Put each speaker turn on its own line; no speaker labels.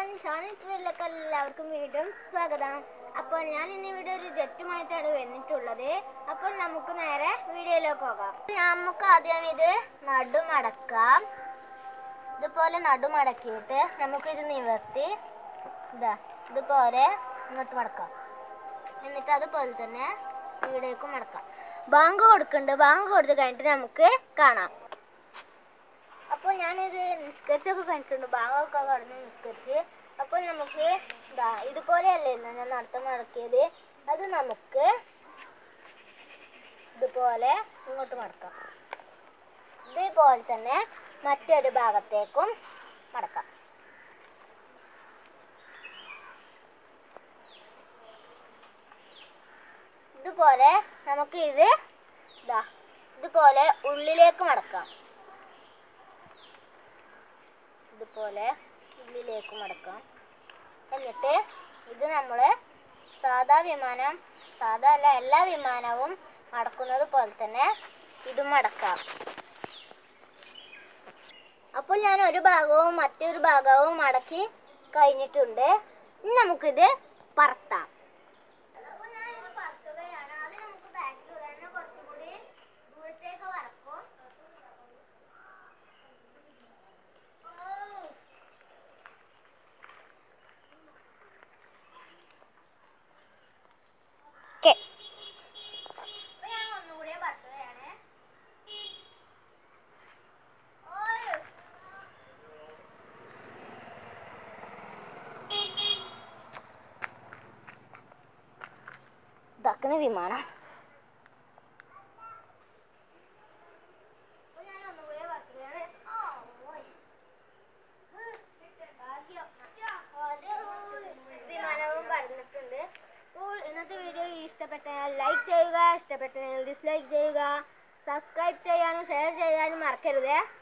Front ഷാനിലേക്ക് എല്ലാവർക്കും വീണ്ടും സ്വാഗതം അപ്പോൾ ഞാൻ ഇന്ന് ഇവിടെ ഒരു ജെറ്റുമായിട്ടാണ് വന്നിട്ടുള്ളത് അപ്പോൾ നമുക്ക് നേരെ വീഡിയോയിലേക്ക് പോകാം നമുക്ക് ആദ്യം ഇത് നടുമടക്കാം ഇതുപോലെ നടുമടക്കിയിട്ട് നമുക്കിത് നിവർത്തി ഇതാ ഇതുപോലെ ഇങ്ങോട്ട് മടക്കാം എന്നിട്ട് അതുപോലെ തന്നെ ഇവിടേക്ക് മടക്കാം ബാങ്ക് കൊടുക്കുന്നുണ്ട് ബാങ്ക് കൊടുത്ത് കഴിഞ്ഞിട്ട് നമുക്ക് കാണാം അപ്പോൾ ഞാനിത് നിസ്കരിച്ചൊക്കെ കണ്ടിട്ടുണ്ട് ബാങ്കൊക്കെ കടന്ന് നിസ്കരിച്ച് അപ്പോൾ നമുക്ക് ഇതാ ഇതുപോലെയല്ലേ ഇന്ന് ഞാൻ നടത്തം മടക്കിയത് അത് നമുക്ക് ഇതുപോലെ ഇങ്ങോട്ട് മടക്കാം ഇതേപോലെ തന്നെ മറ്റൊരു ഭാഗത്തേക്കും മടക്കാം ഇതുപോലെ നമുക്ക് ഇത് ഇതാ ഇതുപോലെ ഉള്ളിലേക്ക് മടക്കാം ഇതുപോലെ ഉള്ളിലേക്ക് മടക്കാം എന്നിട്ട് ഇത് നമ്മൾ സാധാ വിമാനം സാധാ അല്ല എല്ലാ വിമാനവും മടക്കുന്നത് പോലെ തന്നെ ഇതും മടക്കാം അപ്പോൾ ഞാൻ ഒരു ഭാഗവും മറ്റൊരു ഭാഗവും മടക്കി കഴിഞ്ഞിട്ടുണ്ട് ഇനി നമുക്കിത് പറത്താം അപ്പോൾ ഞാൻ ഇത് പറത്തുകയാണ് അത് നമുക്ക് ബാക്കിൽ തന്നെ കുറച്ചുകൂടി ദൂരത്തേക്ക് വറക്കും ഓ ഓക്കെ അപ്പൊ ഞാൻ ഒന്നുകൂടി പറത്തുകയാണ് ഓയ്. ഇതാക്കണ വിമാനം അപ്പൊ ഞാൻ ഒന്നുകൂടി പറത്തുകയാണ് ഓ ഓയ്. ഭാഗ്യം. ഒരു വിമാനവും പറന്നിട്ടുണ്ട് അപ്പോൾ ഇന്നത്തെ വീഡിയോ ഇഷ്ടപ്പെട്ടാൽ ലൈക്ക് ചെയ്യുക ഇഷ്ടപ്പെട്ടാൽ ഡിസ്ലൈക്ക് ചെയ്യുക സബ്സ്ക്രൈബ് ചെയ്യാനും ഷെയർ ചെയ്യാനും മറക്കരുത്